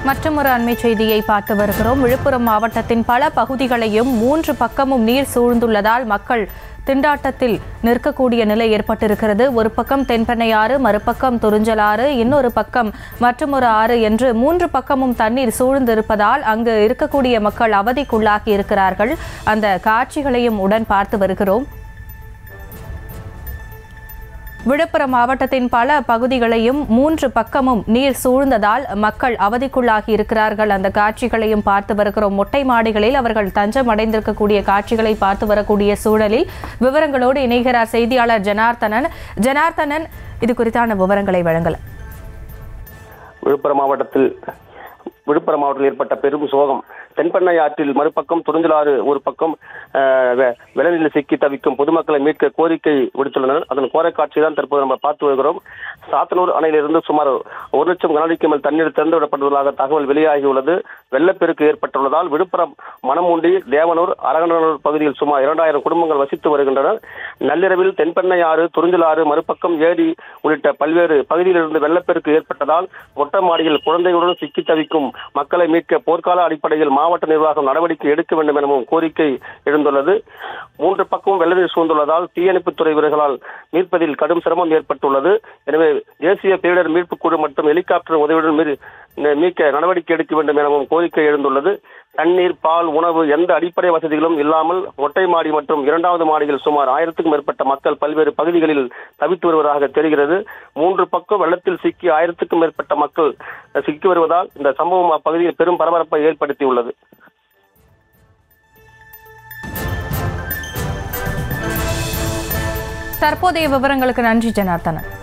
மற்றும் ஒரு அண்மை செய்தியை பார்த்து வருகிறோம் விழுப்புரம் மாவட்டத்தின் பல பகுதிகளையும் மூன்று பக்கமும் நீர் சூழ்ந்துள்ளதால் மக்கள் திண்டாட்டத்தில் நிற்கக்கூடிய நிலை ஏற்பட்டிருக்கிறது ஒரு பக்கம் தென்பெண்ணையாறு மறுபக்கம் துறிஞ்சலாறு இன்னொரு பக்கம் மற்றொரு ஆறு என்று மூன்று பக்கமும் தண்ணீர் சூழ்ந்திருப்பதால் அங்கு இருக்கக்கூடிய மக்கள் அவதிக்குள்ளாகி இருக்கிறார்கள் அந்த காட்சிகளையும் உடன் பார்த்து வருகிறோம் விழுப்புரம் மாவட்டத்தின் பல பகுதிகளையும் மூன்று பக்கமும் நீர் சூழ்ந்ததால் மக்கள் அவதிக்குள்ளாகி இருக்கிறார்கள் அந்த காட்சிகளையும் பார்த்து வருகிறோம் மொட்டை மாடிகளில் அவர்கள் தஞ்சம் அடைந்திருக்கக்கூடிய காட்சிகளை பார்த்து வரக்கூடிய சூழலில் விவரங்களோடு இணைகிறார் செய்தியாளர் ஜனார்த்தனன் ஜனார்த்தனன் இது குறித்தான விவரங்களை வழங்கலாம் விழுப்புரம் மாவட்டத்தில் விழுப்புரம் மாவட்டத்தில் ஏற்பட்ட பெரும் சோகம் தென்பெண்ணை ஆற்றில் மறுபக்கம் துறிஞ்சலாறு ஒரு பக்கம் அஹ், வெ- வெள்ளநிலை சிக்கி தவிக்கும் பொதுமக்களை மீட்க கோரிக்கை விடுத்துள்ளனர் அதன் கோர காட்சி தான் தற்போது நம்ம பார்த்து வருகிறோம் சாத்தனூர் அணையிலிருந்து சுமார் ஒரு லட்சம் கனஅடிக்கு மேல் தண்ணீர் திறந்து விடப்பட்டுள்ளதாக தகவல் வெளியாகியுள்ளது வெள்ளப்பெருக்கு ஏற்பட்டுள்ளதால் விழுப்புரம் மணமுண்டி தேவனூர் அரகநல்லூர் பகுதியில் சுமார் இரண்டாயிரம் குடும்பங்கள் வசித்து வருகின்றனர் நள்ளிரவில் தென்பெண்ணை ஆறு துறிஞ்சலாறு மறுபக்கம் ஏரி உள்ளிட்ட பல்வேறு பகுதியிலிருந்து வெள்ளப்பெருக்கு ஏற்பட்டதால் மொட்டை மாடியில் குழந்தைகளுடன் சிக்கி தவிக்கும் மக்களை மீட்க போர்க்கால அடிப்படையில் மாவட்ட நிர்வாகம் நடவடிக்கை எடுக்க வேண்டும் எனவும் கோரிக்கை எழுந்துள்ளது மூன்று பக்கமும் வெள்ளநீர் சூழ்ந்துள்ளதால் தீயணைப்புத்துறை வீரர்களால் மீட்பதில் கடும் சிரமம் ஏற்பட்டுள்ளது எனவே தேசிய பேரிடர் மீட்புக் குழு மற்றும் ஹெலிகாப்டர் உதவியுடன் மீ- மீட்க நடவடிக்கை எடுக்க வேண்டும் எனவும் கோரிக்கை எழுந்துள்ளது தண்ணீர் பால் உணவு எந்த அடிப்படை வசதிகளும் இல்லாமல் மொட்டை மாடி மற்றும் இரண்டாவது மாடியில் சுமார் ஆயிரத்துக்கும் மேற்பட்ட மக்கள் பல்வேறு பகுதிகளில் தவித்து வருவதாக தெரிகிறது மூன்று பக்கம் வெள்ளத்தில் சிக்கி ஆயிரத்துக்கும் மேற்பட்ட மக்கள் சிக்கி வருவதால் இந்த சம்பவம் அப்பகுதியில் பெரும் பரபரப்பை ஏற்படுத்தியுள்ளது தற்போதைய விவரங்களுக்கு நன்றி ஜனார்த்தனன்